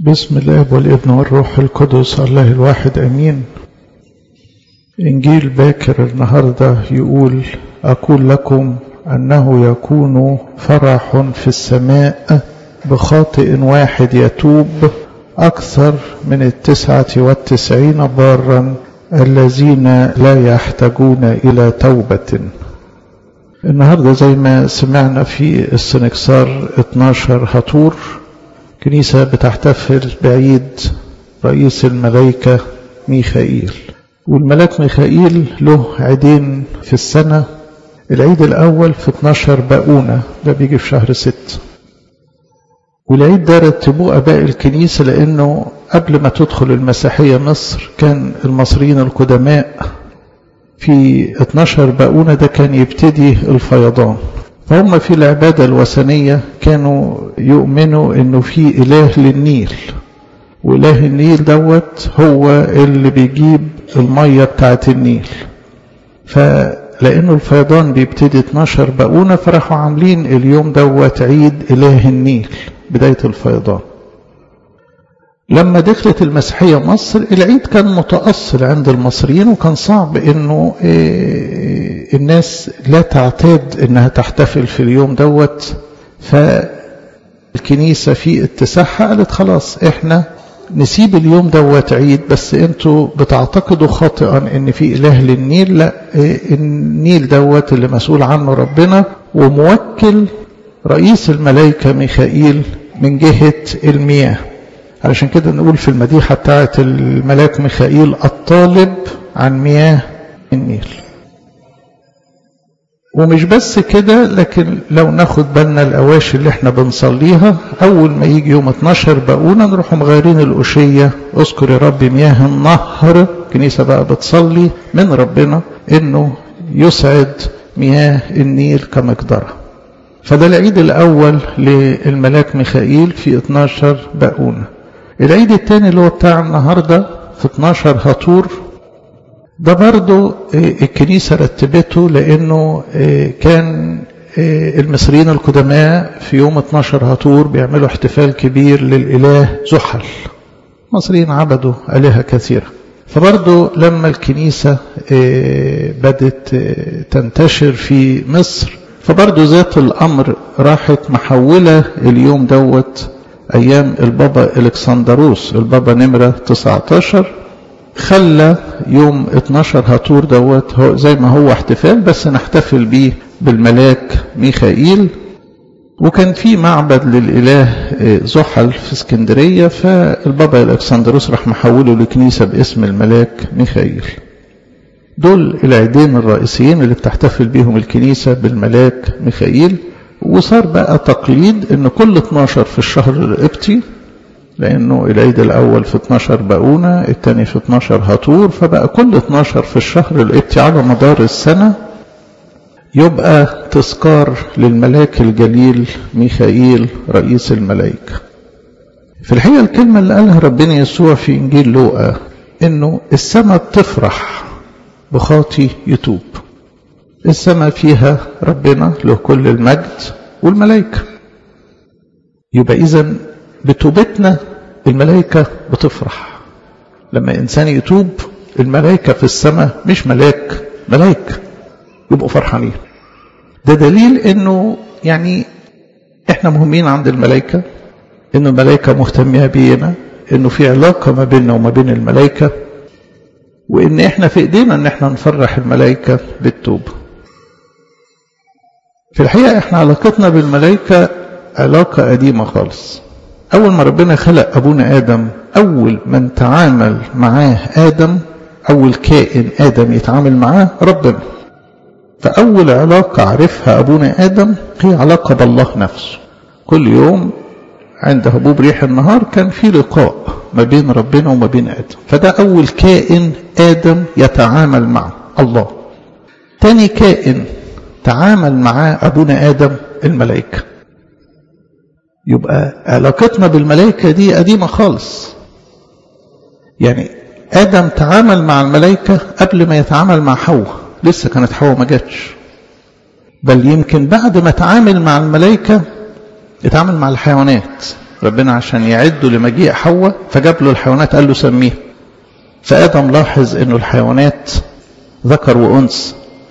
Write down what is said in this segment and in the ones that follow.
بسم الاب والابن والروح القدس الله الواحد امين انجيل باكر النهارده يقول اقول لكم انه يكون فرح في السماء بخاطئ واحد يتوب اكثر من التسعه والتسعين بارا الذين لا يحتاجون الى توبه النهارده زي ما سمعنا في السنكسار 12 هطور كنيسة بتحتفل بعيد رئيس الملائكة ميخائيل والملاك ميخائيل له عيدين في السنة العيد الأول في 12 باقونة ده بيجي في شهر ست والعيد ده رتبوه أباء الكنيسة لأنه قبل ما تدخل المسيحية مصر كان المصريين القدماء في 12 باقونة ده كان يبتدي الفيضان فهم في العبادة الوثنية كانوا يؤمنوا انه في اله للنيل واله النيل دوت هو اللي بيجيب المية بتاعت النيل فلانه الفيضان بيبتدي 12 باقونة فراحوا عاملين اليوم دوت عيد اله النيل بداية الفيضان لما دخلت المسيحية مصر العيد كان متأصل عند المصريين وكان صعب انه الناس لا تعتاد انها تحتفل في اليوم دوت فالكنيسة في اتساعها قالت خلاص احنا نسيب اليوم دوت عيد بس انتوا بتعتقدوا خاطئا ان في اله للنيل لا النيل دوت اللي مسؤول عنه ربنا وموكل رئيس الملائكة ميخائيل من جهة المياه علشان كده نقول في المديحة بتاعة الملاك ميخائيل الطالب عن مياه النيل ومش بس كده لكن لو ناخد بالنا الأواشي اللي احنا بنصليها أول ما يجي يوم 12 باقونا نروح مغيرين الأشية اذكر يا رب مياه النهر كنيسة بقى بتصلي من ربنا إنه يسعد مياه النيل كمقدرة فده العيد الأول للملاك ميخائيل في 12 باقونة العيد الثاني اللي هو بتاع النهاردة في 12 هطور ده برضو الكنيسة رتبته لأنه كان المصريين القدماء في يوم 12 هطور بيعملوا احتفال كبير للإله زحل المصريين عبدوا آلهة كثيرة فبرضو لما الكنيسة بدت تنتشر في مصر فبرضو ذات الأمر راحت محولة اليوم دوت أيام البابا إلكسندروس البابا نمرة 19 خلى يوم 12 هطور دوت هو زي ما هو احتفال بس نحتفل بيه بالملاك ميخائيل وكان في معبد للإله زحل في اسكندرية فالبابا الكسندروس راح محوله لكنيسة باسم الملاك ميخائيل دول العيدين الرئيسيين اللي بتحتفل بيهم الكنيسة بالملاك ميخائيل وصار بقى تقليد ان كل 12 في الشهر القبطي لانه العيد الاول في 12 باقونة الثاني في 12 هطور فبقى كل 12 في الشهر القبطي على مدار السنة يبقى تذكار للملاك الجليل ميخائيل رئيس الملائكة في الحقيقة الكلمة اللي قالها ربنا يسوع في إنجيل لوقا إنه السماء بتفرح بخاطي يتوب السماء فيها ربنا له كل المجد والملائكة يبقى إذا بتوبتنا الملائكة بتفرح لما إنسان يتوب الملائكة في السماء مش ملاك ملائكة يبقوا فرحانين ده دليل انه يعني احنا مهمين عند الملائكة انه الملائكة مهتمية بينا انه في علاقة ما بيننا وما بين الملائكة وان احنا في ايدينا ان احنا نفرح الملائكة بالتوبة في الحقيقة احنا علاقتنا بالملائكة علاقة قديمة خالص أول ما ربنا خلق أبونا آدم أول من تعامل معاه آدم أول كائن آدم يتعامل معاه ربنا فأول علاقة عرفها أبونا آدم هي علاقة بالله نفسه كل يوم عند هبوب ريح النهار كان في لقاء ما بين ربنا وما بين آدم فده أول كائن آدم يتعامل معه الله تاني كائن تعامل معاه أبونا آدم الملائكة يبقى علاقتنا بالملائكة دي قديمة خالص يعني آدم تعامل مع الملائكة قبل ما يتعامل مع حواء لسه كانت حواء ما جاتش بل يمكن بعد ما تعامل مع الملائكة اتعامل مع الحيوانات ربنا عشان يعده لمجيء حواء فجاب له الحيوانات قال له سميه فآدم لاحظ انه الحيوانات ذكر وأنثى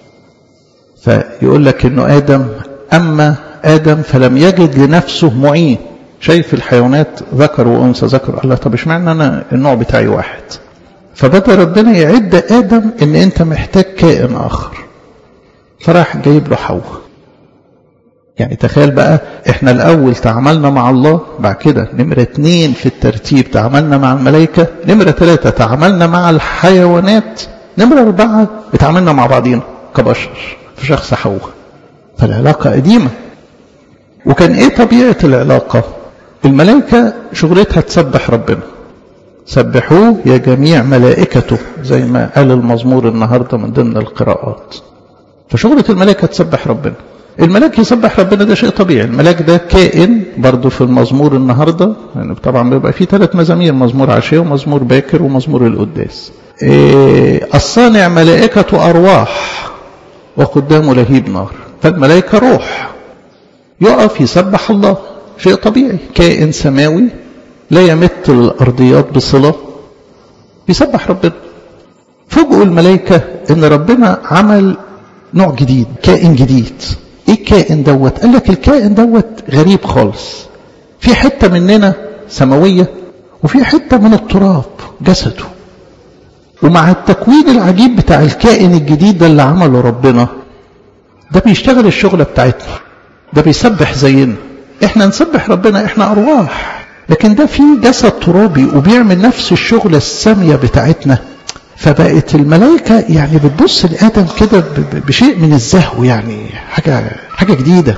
فيقول لك انه آدم أما آدم فلم يجد لنفسه معين شايف الحيوانات ذكر وأنثى ذكر الله طب اشمعنى أنا النوع بتاعي واحد فبدأ ربنا يعد آدم إن أنت محتاج كائن آخر فراح جايب له حواء يعني تخيل بقى احنا الأول تعاملنا مع الله بعد كده نمرة اتنين في الترتيب تعاملنا مع الملائكة نمرة ثلاثة تعاملنا مع الحيوانات نمرة أربعة اتعاملنا مع بعضينا كبشر في شخص حواء فالعلاقة قديمة وكان ايه طبيعة العلاقة الملائكة شغلتها تسبح ربنا سبحوه يا جميع ملائكته زي ما قال المزمور النهاردة من ضمن القراءات فشغلة الملائكة تسبح ربنا الملاك يسبح ربنا ده شيء طبيعي الملاك ده كائن برضه في المزمور النهاردة يعني طبعا بيبقى فيه ثلاث مزامير مزمور عشية ومزمور باكر ومزمور القداس إيه الصانع ملائكة أرواح وقدامه لهيب نار فالملائكة روح يقف يسبح الله شيء طبيعي كائن سماوي لا يمت الأرضيات بصلة بيسبح ربنا فوجئوا الملائكة إن ربنا عمل نوع جديد كائن جديد ايه الكائن دوت قال لك الكائن دوت غريب خالص في حتة مننا سماوية وفي حتة من التراب جسده ومع التكوين العجيب بتاع الكائن الجديد ده اللي عمله ربنا ده بيشتغل الشغلة بتاعتنا ده بيسبح زينا احنا نسبح ربنا احنا ارواح لكن ده في جسد ترابي وبيعمل نفس الشغلة السامية بتاعتنا فبقت الملائكة يعني بتبص لآدم كده بشيء من الزهو يعني حاجة, حاجة جديدة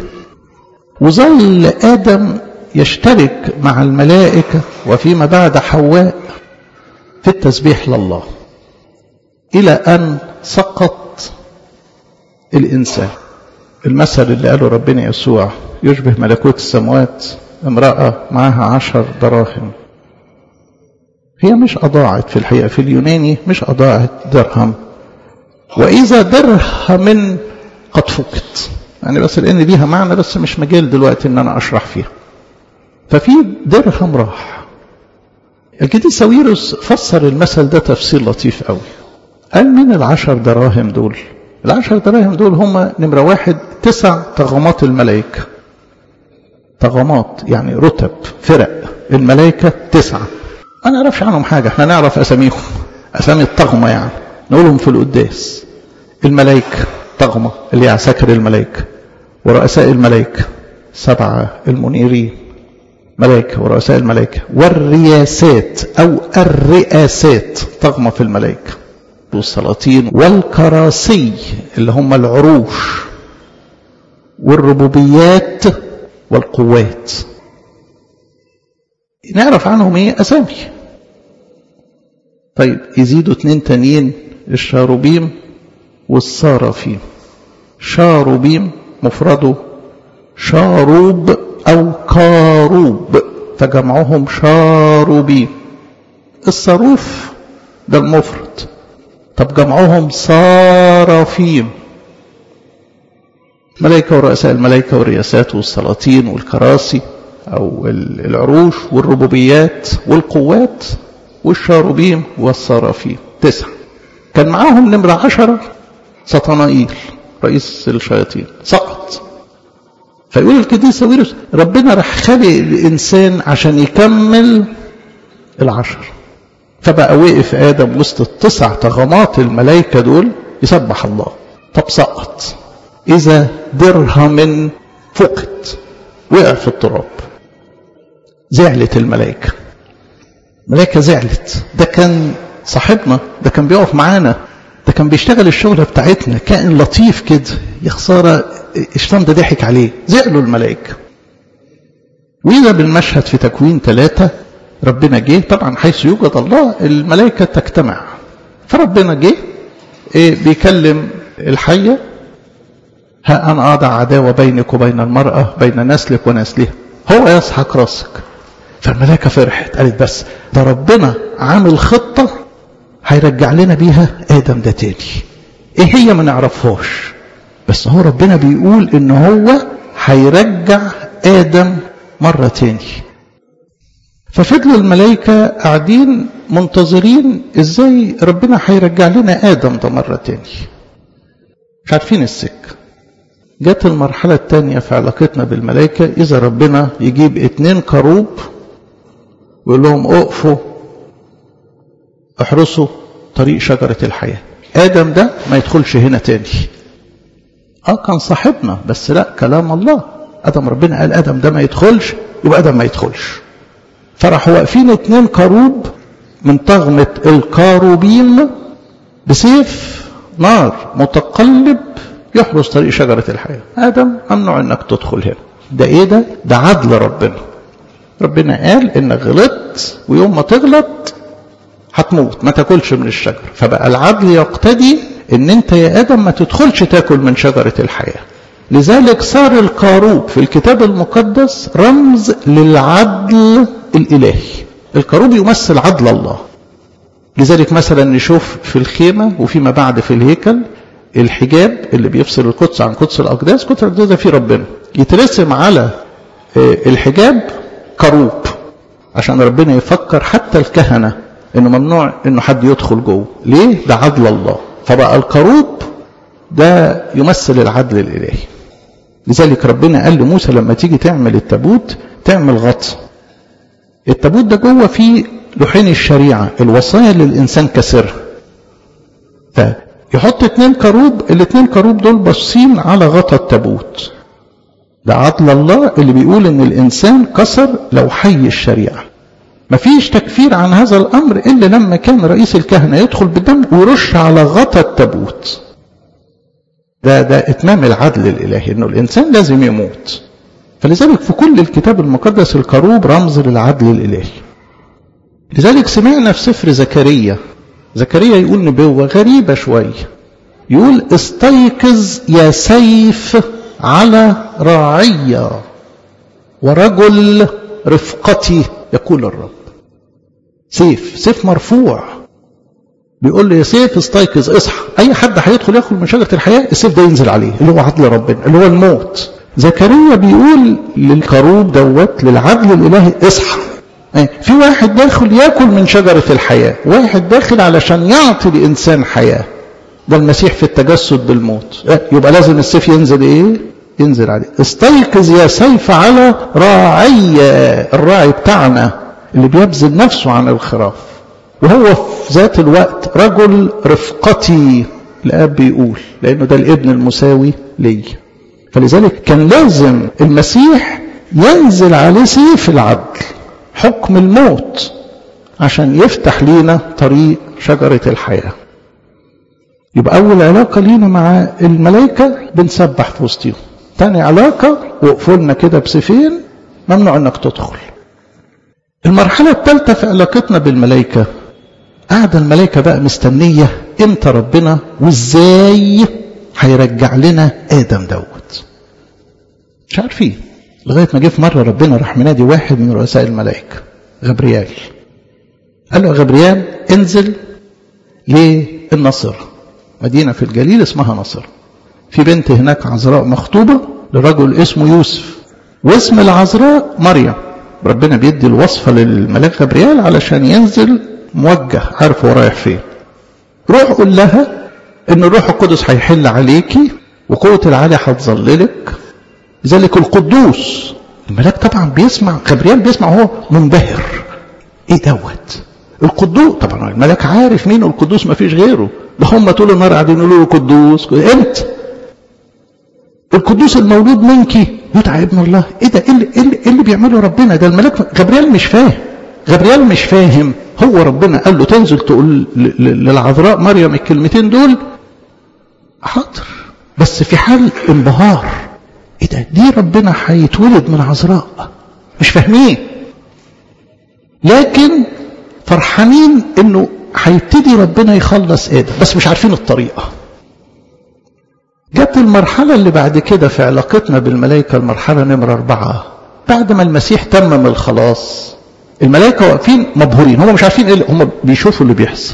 وظل آدم يشترك مع الملائكة وفيما بعد حواء في التسبيح لله إلى أن سقط الإنسان المثل اللي قاله ربنا يسوع يشبه ملكوت السماوات امرأة معها عشر دراهم هي مش أضاعت في الحقيقة في اليوناني مش أضاعت درهم وإذا درهم قد فقت يعني بس لأن ليها معنى بس مش مجال دلوقتي إن أنا أشرح فيها ففي درهم راح القديس ساويرس فسر المثل ده تفسير لطيف قوي قال من العشر دراهم دول العشر دراهم دول هم نمرة واحد تسع طغمات الملائكة طغمات يعني رتب فرق الملائكة تسعة ما نعرفش عنهم حاجة احنا نعرف أساميهم أسامي الطغمة يعني نقولهم في القداس الملائكة طغمة اللي هي عساكر الملائكة ورؤساء الملائكة سبعة المنيرين ملائكة ورؤساء الملائكة والرياسات أو الرئاسات طغمة في الملائكة والسلاطين والكراسي اللي هم العروش والربوبيات والقوات نعرف عنهم ايه اسامي طيب يزيدوا اتنين تانيين الشاروبيم والصارفيم شاروبيم مفرده شاروب او كاروب فجمعهم شاروبيم الصاروف ده المفرد طب جمعهم صارفيم ملائكة ورؤساء الملائكة والرياسات والسلاطين والكراسي أو العروش والربوبيات والقوات والشاروبيم والصرافيم تسعة كان معاهم نمرة عشرة سطنائيل رئيس الشياطين سقط فيقول القديس ساويرس ربنا راح خلق الإنسان عشان يكمل العشر فبقى وقف آدم وسط التسع طغمات الملائكة دول يسبح الله طب سقط إذا درهم فقد وقع في التراب زعلت الملائكة الملائكة زعلت ده كان صاحبنا ده كان بيقف معانا ده كان بيشتغل الشغلة بتاعتنا كائن لطيف كده يا خسارة الشيطان ده ضحك عليه زعلوا الملائكة وإذا بالمشهد في تكوين ثلاثة ربنا جه طبعا حيث يوجد الله الملائكة تجتمع فربنا جه إيه بيكلم الحية ها أنا أضع عداوة بينك وبين المرأة بين نسلك ونسلها هو يسحق راسك فالملائكة فرحت قالت بس ده ربنا عامل خطة هيرجع لنا بيها آدم ده تاني ايه هي ما نعرفهاش بس هو ربنا بيقول ان هو هيرجع آدم مرة تاني ففضلوا الملائكة قاعدين منتظرين ازاي ربنا هيرجع لنا آدم ده مرة تاني مش عارفين السكة جت المرحلة الثانية في علاقتنا بالملائكة إذا ربنا يجيب اتنين كروب ويقول لهم اقفوا احرسوا طريق شجرة الحياة آدم ده ما يدخلش هنا تاني اه كان صاحبنا بس لا كلام الله ادم ربنا قال ادم ده ما يدخلش يبقى ادم ما يدخلش فراحوا واقفين اتنين كروب من طغمة الكاروبين بسيف نار متقلب يحرس طريق شجرة الحياة آدم ممنوع انك تدخل هنا ده ايه ده ده عدل ربنا ربنا قال انك غلطت ويوم ما تغلط هتموت ما تاكلش من الشجر فبقى العدل يقتدي ان انت يا ادم ما تدخلش تاكل من شجرة الحياة لذلك صار الكاروب في الكتاب المقدس رمز للعدل الالهي الكاروب يمثل عدل الله لذلك مثلا نشوف في الخيمة وفيما بعد في الهيكل الحجاب اللي بيفصل القدس عن قدس الأقداس قدس الأقداس ده فيه ربنا يترسم على الحجاب كروب عشان ربنا يفكر حتى الكهنة انه ممنوع انه حد يدخل جوه ليه ده عدل الله فبقى الكروب ده يمثل العدل الالهي لذلك ربنا قال لموسى لما تيجي تعمل التابوت تعمل غطس التابوت ده جوه فيه لوحين الشريعه الوصايا اللي الانسان كسرها فيحط اتنين كروب الاتنين كروب دول باصين على غطا التابوت ده عدل الله اللي بيقول ان الانسان كسر لو حي الشريعه مفيش تكفير عن هذا الامر الا لما كان رئيس الكهنه يدخل بالدم ويرش على غطا التابوت ده ده اتمام العدل الالهي انه الانسان لازم يموت فلذلك في كل الكتاب المقدس الكروب رمز للعدل الالهي لذلك سمعنا في سفر زكريا زكريا يقول نبوه غريبه شويه يقول استيقظ يا سيف على راعيه ورجل رفقتي يقول الرب سيف سيف مرفوع بيقول له يا سيف استيقظ اصحى اي حد هيدخل ياكل من شجره الحياه السيف ده ينزل عليه اللي هو عدل ربنا اللي هو الموت زكريا بيقول للكروب دوت للعدل الالهي اصحى في واحد داخل ياكل من شجره الحياه واحد داخل علشان يعطي لانسان حياه ده المسيح في التجسد بالموت يبقى لازم السيف ينزل ايه ينزل عليه استيقظ يا سيف على راعي الراعي بتاعنا اللي بيبذل نفسه عن الخراف وهو في ذات الوقت رجل رفقتي الاب بيقول لانه ده الابن المساوي لي فلذلك كان لازم المسيح ينزل عليه سيف العدل حكم الموت عشان يفتح لينا طريق شجرة الحياة يبقى أول علاقة لينا مع الملائكة بنسبح في وسطهم تاني علاقة وقفوا لنا كده بسيفين ممنوع انك تدخل المرحلة الثالثة في علاقتنا بالملائكة قاعدة الملائكة بقى مستنية امتى ربنا وازاي هيرجع لنا ادم دوت مش عارفين لغاية ما جه في مرة ربنا راح منادي واحد من رؤساء الملائكة غبريال قال له يا غبريال انزل للنصر مدينة في الجليل اسمها نصر في بنت هناك عذراء مخطوبة لرجل اسمه يوسف واسم العذراء مريم ربنا بيدي الوصفة للملاك غبريال علشان ينزل موجه عارف هو رايح فين روح قول لها ان الروح القدس هيحل عليكي وقوة العالي هتظللك لذلك القدوس الملاك طبعا بيسمع غبريال بيسمع هو منبهر ايه دوت القدوس طبعا الملاك عارف مين القدوس ما فيش غيره ده هم طول النهار قاعدين يقولوا له قدوس انت القدوس المولود منك يدعى ابن الله ايه ده ايه اللي, إيه اللي, إيه اللي بيعمله ربنا ده الملاك غبريال مش فاهم غبريال مش فاهم هو ربنا قال له تنزل تقول للعذراء مريم الكلمتين دول حاضر بس في حال انبهار ايه ده دي ربنا هيتولد من عذراء مش فاهمين لكن فرحانين انه هيبتدي ربنا يخلص ادم بس مش عارفين الطريقه جت المرحلة اللي بعد كده في علاقتنا بالملائكة المرحلة نمرة أربعة بعد ما المسيح تمم الخلاص الملائكة واقفين مبهورين هم مش عارفين ايه هم بيشوفوا اللي بيحصل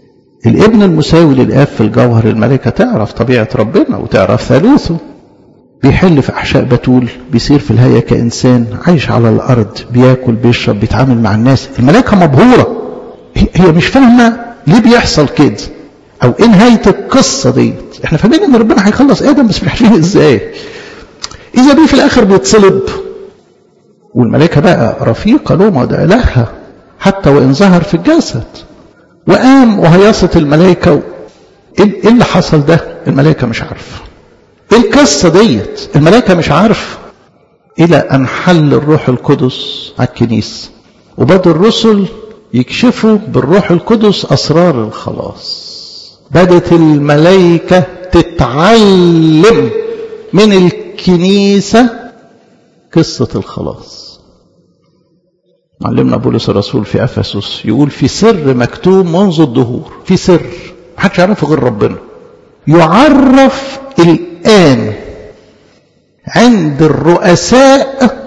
الابن المساوي للآب في الجوهر الملائكة تعرف طبيعة ربنا وتعرف ثالوثه بيحل في أحشاء بتول بيصير في الهيئة كإنسان عايش على الأرض بياكل بيشرب بيتعامل مع الناس الملائكة مبهورة هي مش فاهمة ليه بيحصل كده أو إيه نهاية القصة ديت إحنا فاهمين إن ربنا هيخلص آدم بس مش عارفين إزاي إذا بيه في الآخر بيتصلب والملائكة بقى رفيقة له ما ده إلهها حتى وإن ظهر في الجسد وقام وهيصت الملائكة إيه اللي حصل ده الملائكة مش عارفة إيه القصة ديت الملائكة مش عارفة إلى أن حل الروح القدس على الكنيسة وبدأ الرسل يكشفوا بالروح القدس أسرار الخلاص بدت الملائكة تتعلم من الكنيسة قصة الخلاص معلمنا بولس الرسول في أفسس يقول في سر مكتوب منذ الدهور في سر محدش يعرفه غير ربنا يعرف الآن عند الرؤساء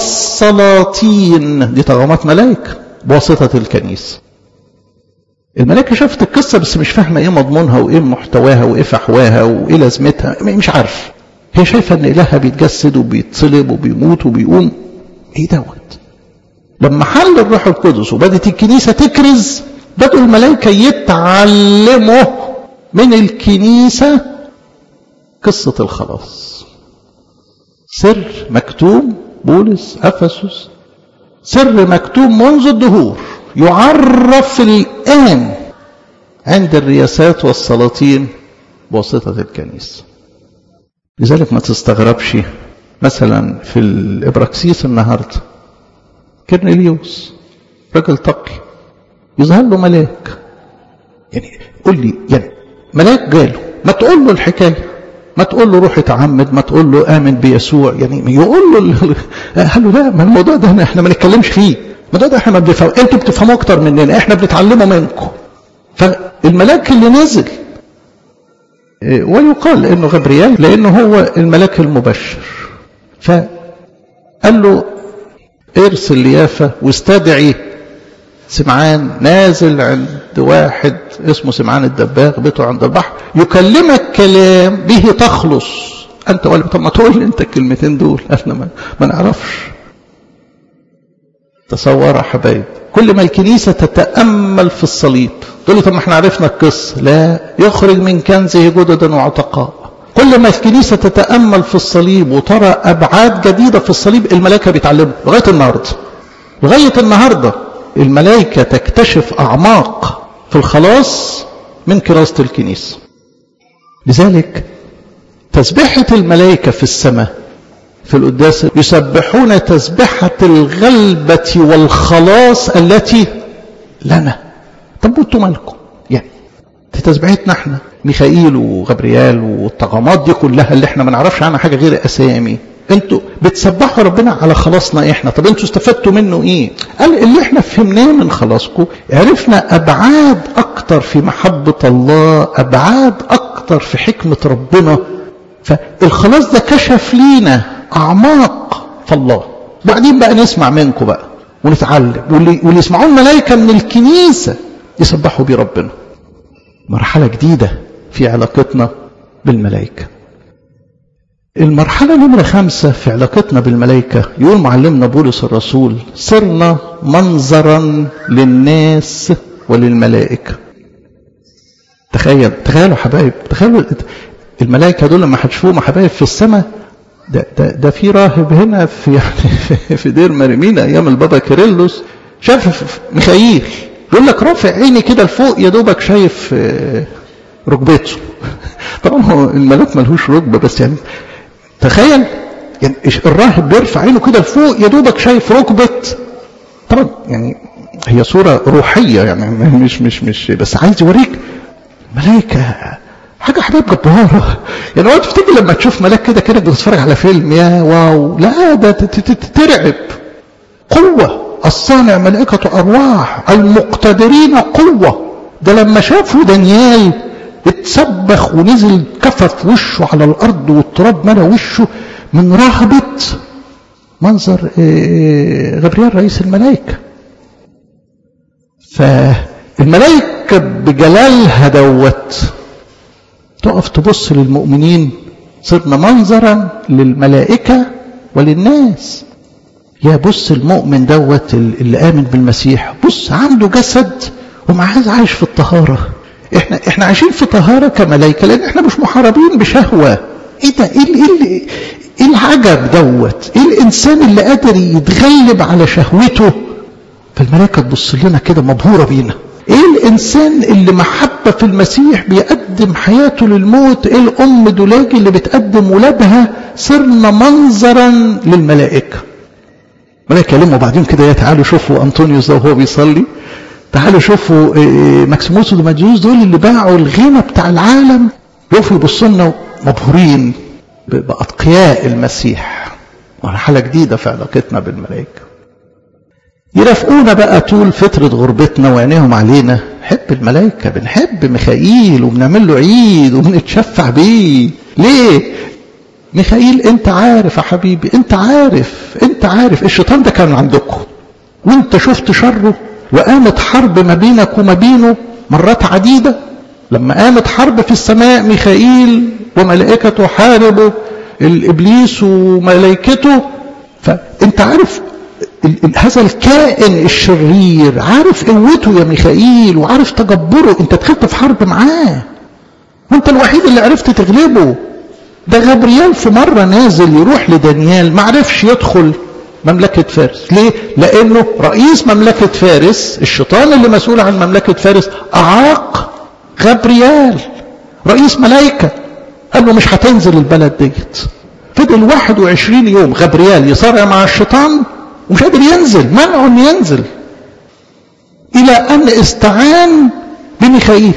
والسلاطين دي طغمات ملائكة بواسطة الكنيسة الملائكة شافت القصة بس مش فاهمة ايه مضمونها وايه محتواها وايه فحواها وايه لازمتها مش عارف هي شايفة ان الهها بيتجسد وبيتصلب وبيموت وبيقوم ايه دوت لما حل الروح القدس وبدت الكنيسة تكرز بدأوا الملائكة يتعلموا من الكنيسة قصة الخلاص سر مكتوب بولس أفسس سر مكتوب منذ الدهور يعرف الآن عند الرياسات والسلاطين بواسطة الكنيسة لذلك ما تستغربش مثلا في الإبراكسيس النهاردة كرنيليوس رجل تقي يظهر له ملاك يعني قول لي يعني ملاك جاله ما تقول له الحكايه ما تقول له روح اتعمد ما تقول له امن بيسوع يعني يقول له قال له لا ما الموضوع ده احنا ما نتكلمش فيه الموضوع ده احنا ما بنفهم انتوا بتفهموا اكتر مننا احنا بنتعلمه منكم فالملاك اللي نزل ويقال انه غبريال لانه هو الملاك المبشر فقال له ارسل ليافا واستدعي سمعان نازل عند واحد اسمه سمعان الدباغ بيته عند البحر يكلمك كلام به تخلص انت ولا طب ما تقول لي انت الكلمتين دول احنا ما, ما نعرفش تصور يا حبايب كل ما الكنيسة تتأمل في الصليب تقول لي طب ما احنا عرفنا القصة لا يخرج من كنزه جددا وعتقاء كل ما الكنيسة تتأمل في الصليب وترى أبعاد جديدة في الصليب الملائكة بيتعلموا لغاية النهاردة لغاية النهاردة الملائكة تكتشف أعماق في الخلاص من كراسة الكنيسة لذلك تسبحة الملائكة في السماء في القداس يسبحون تسبحة الغلبة والخلاص التي لنا طب وانتوا مالكم يعني دي تسبيحتنا احنا ميخائيل وغبريال والطغمات دي كلها اللي احنا ما نعرفش عنها حاجه غير اسامي انتوا بتسبحوا ربنا على خلاصنا احنا طب انتوا استفدتوا منه ايه قال اللي احنا فهمناه من خلاصكم عرفنا ابعاد اكتر في محبه الله ابعاد اكتر في حكمه ربنا فالخلاص ده كشف لينا اعماق في الله بعدين بقى نسمع منكم بقى ونتعلم واللي, واللي يسمعون الملائكه من الكنيسه يسبحوا بيه ربنا مرحله جديده في علاقتنا بالملائكه المرحلة نمرة خمسة في علاقتنا بالملائكة يقول معلمنا بولس الرسول صرنا منظرا للناس وللملائكة تخيل تخيلوا حبايب تخيلوا الملائكة دول لما هتشوفوهم حبايب في السماء ده, ده, ده في راهب هنا في يعني في دير مريمينا ايام البابا كيرلس شاف ميخائيل يقول لك رافع عيني كده لفوق يا دوبك شايف ركبته طبعا هو الملاك ملهوش ركبه بس يعني تخيل يعني الراهب بيرفع عينه كده لفوق يا دوبك شايف ركبه طبعا يعني هي صوره روحيه يعني مش مش مش بس عايز يوريك ملائكه حاجه حبايب جباره يعني هو تفتكر لما تشوف ملاك كده كده بتتفرج على فيلم يا واو لا ده ترعب قوه الصانع ملائكه ارواح المقتدرين قوه ده لما شافوا دانيال اتسبخ ونزل كفف وشه على الارض والتراب ملا وشه من رهبه منظر غبريال رئيس الملائكه فالملائكه بجلالها دوت تقف تبص للمؤمنين صرنا منظرا للملائكة وللناس يا بص المؤمن دوت اللي آمن بالمسيح بص عنده جسد ومعاه عايش في الطهارة احنا احنا عايشين في طهارة كملائكة لان احنا مش محاربين بشهوة ايه ده ايه ايه ايه العجب دوت ايه الانسان اللي قادر يتغلب على شهوته فالملائكة تبص لنا كده مبهورة بينا ايه الانسان اللي محبة في المسيح بيقدم حياته للموت ايه الام دولاجي اللي بتقدم ولادها صرنا منظرا للملائكة ملائكة يلموا بعدين كده يا تعالوا شوفوا انطونيوس ده وهو بيصلي تعالوا شوفوا ماكسيموس ودوماديوس دول اللي باعوا الغنى بتاع العالم يقفوا يبصوا لنا مبهورين بأتقياء المسيح مرحلة جديدة في علاقتنا بالملائكة يرافقونا بقى طول فترة غربتنا وعينيهم علينا نحب الملائكة بنحب ميخائيل وبنعمل له عيد وبنتشفع بيه ليه؟ ميخائيل انت عارف يا حبيبي انت عارف انت عارف الشيطان ده كان عندكم وانت شفت شره وقامت حرب ما بينك وما بينه مرات عديدة لما قامت حرب في السماء ميخائيل وملائكته حاربوا الإبليس وملائكته فأنت عارف هذا الكائن الشرير عارف قوته يا ميخائيل وعارف تجبره انت دخلت في حرب معاه وانت الوحيد اللي عرفت تغلبه ده غبريال في مرة نازل يروح لدانيال ما عرفش يدخل مملكة فارس ليه؟ لأنه رئيس مملكة فارس الشيطان اللي مسؤول عن مملكة فارس أعاق غبريال رئيس ملايكة قال له مش هتنزل البلد ديت فضل 21 يوم غبريال يصارع مع الشيطان ومش قادر ينزل منعه انه ينزل الى ان استعان بميخائيل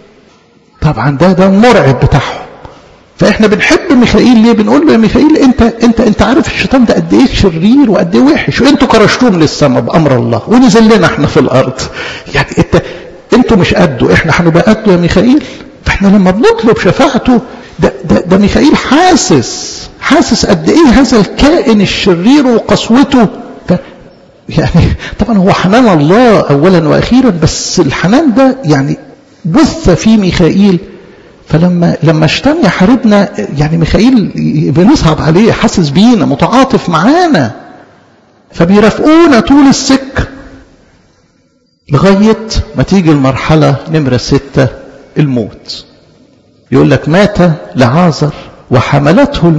طبعا ده ده المرعب بتاعهم فاحنا بنحب ميخائيل ليه بنقول له يا ميخائيل انت انت انت عارف الشيطان ده قد ايه شرير وقد ايه وحش وانتوا كرشتوه من السماء بامر الله ونزل لنا احنا في الارض يعني انت انتوا مش قده احنا هنبقى قده يا ميخائيل فاحنا لما بنطلب شفاعته ده ده ده ميخائيل حاسس حاسس قد ايه هذا الكائن الشرير وقسوته يعني طبعا هو حنان الله اولا واخيرا بس الحنان ده يعني بث في ميخائيل فلما لما اشتم يحاربنا يعني ميخائيل بنصعب عليه حاسس بينا متعاطف معانا فبيرافقونا طول السكه لغايه ما تيجي المرحله نمره سته الموت يقول لك مات لعازر وحملته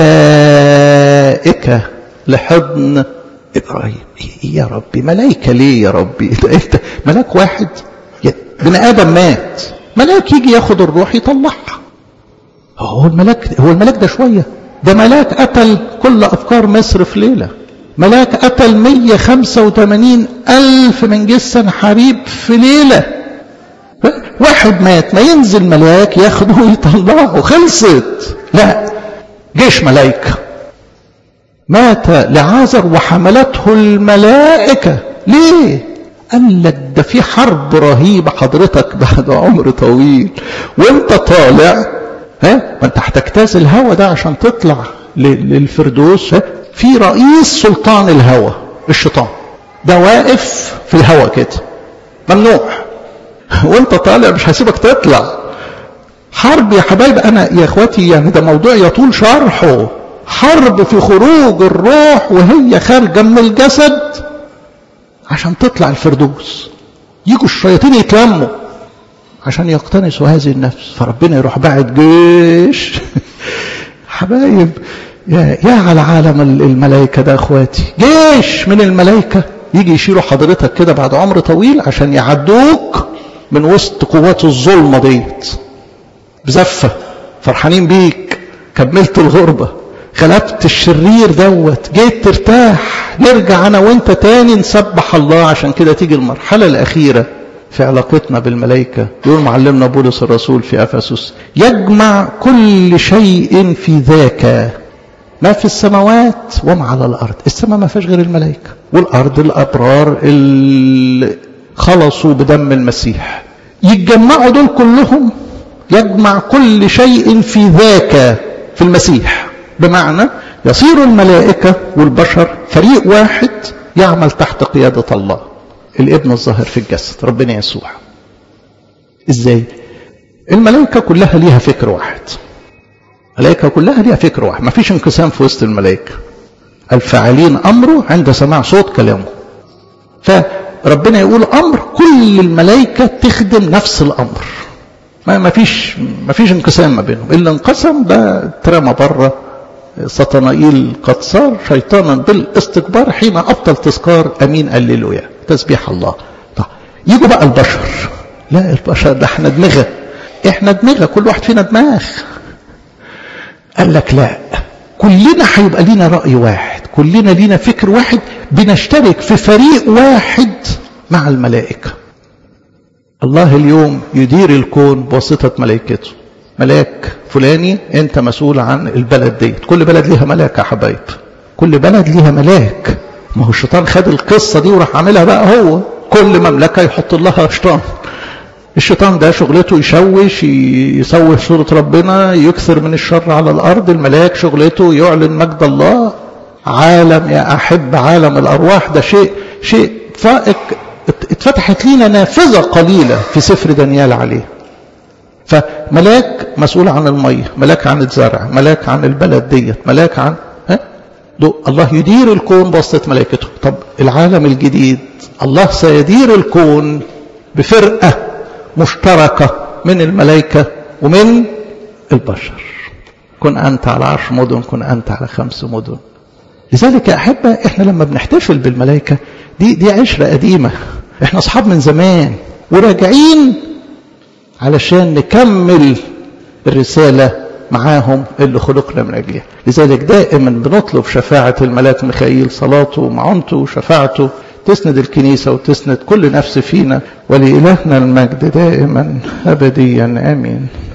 الملائكه لحضن ابراهيم إيه يا ربي ملائكه ليه يا ربي انت ملاك واحد بني ادم مات ملاك يجي ياخد الروح يطلعها هو الملاك هو الملاك ده شويه ده ملاك قتل كل افكار مصر في ليله ملاك قتل 185 ألف من جسن حريب في ليلة واحد مات ما ينزل ملاك ياخده ويطلعه خلصت لا جيش ملائكة مات لعازر وحملته الملائكة ليه قال لك ده في حرب رهيبة حضرتك بعد عمر طويل وانت طالع ها ما انت هتجتاز الهوى ده عشان تطلع للفردوس ها في رئيس سلطان الهوى الشيطان ده واقف في الهوى كده ممنوع وانت طالع مش هسيبك تطلع حرب يا حبايب انا يا اخواتي يعني ده موضوع يطول شرحه حرب في خروج الروح وهي خارجه من الجسد عشان تطلع الفردوس يجوا الشياطين يتلموا عشان يقتنسوا هذه النفس فربنا يروح باعت جيش حبايب يا, يا على عالم الملائكة ده اخواتي جيش من الملائكة يجي يشيلوا حضرتك كده بعد عمر طويل عشان يعدوك من وسط قوات الظلمة ديت بزفة فرحانين بيك كملت الغربة غلبت الشرير دوت جيت ترتاح نرجع انا وانت تاني نسبح الله عشان كده تيجي المرحلة الاخيرة في علاقتنا بالملائكة يقول معلمنا بولس الرسول في افسس يجمع كل شيء في ذاك ما في السماوات وما على الارض السماء ما فيهاش غير الملائكة والارض الابرار اللي خلصوا بدم المسيح يتجمعوا دول كلهم يجمع كل شيء في ذاك في المسيح بمعنى يصير الملائكة والبشر فريق واحد يعمل تحت قيادة الله الابن الظاهر في الجسد ربنا يسوع ازاي الملائكة كلها ليها فكر واحد الملائكة كلها ليها فكر واحد ما فيش انقسام في وسط الملائكة الفاعلين أمره عند سماع صوت كلامه فربنا يقول أمر كل الملائكة تخدم نفس الأمر ما ما فيش ما فيش انقسام ما بينهم اللي انقسم ده اترمى بره سطنائيل قد صار شيطانا بالاستكبار حين ابطل تذكار امين هللويا تسبيح الله طيب يجوا بقى البشر لا البشر ده احنا دماغه احنا دماغه كل واحد فينا دماغ قال لك لا كلنا هيبقى لينا راي واحد كلنا لينا فكر واحد بنشترك في فريق واحد مع الملائكه الله اليوم يدير الكون بواسطة ملائكته ملاك فلاني انت مسؤول عن البلد دي كل بلد ليها ملاك يا حبايب كل بلد ليها ملاك ما هو الشيطان خد القصة دي وراح عاملها بقى هو كل مملكة يحط لها شيطان الشيطان ده شغلته يشوش يسوي صورة ربنا يكثر من الشر على الأرض الملاك شغلته يعلن مجد الله عالم يا أحب عالم الأرواح ده شيء شيء فائق اتفتحت لينا نافذة قليلة في سفر دانيال عليه فملاك مسؤول عن المية ملاك عن الزرع ملاك عن البلد ديت ملاك عن ها؟ الله يدير الكون بواسطة ملائكته طب العالم الجديد الله سيدير الكون بفرقة مشتركة من الملائكة ومن البشر كن أنت على عرش مدن كن أنت على خمس مدن لذلك يا أحبة إحنا لما بنحتفل بالملائكة دي دي عشرة قديمة إحنا أصحاب من زمان وراجعين علشان نكمل الرسالة معاهم اللي خلقنا من أجلها لذلك دائما بنطلب شفاعة الملاك ميخائيل صلاته ومعونته وشفاعته تسند الكنيسة وتسند كل نفس فينا ولإلهنا المجد دائما أبديا آمين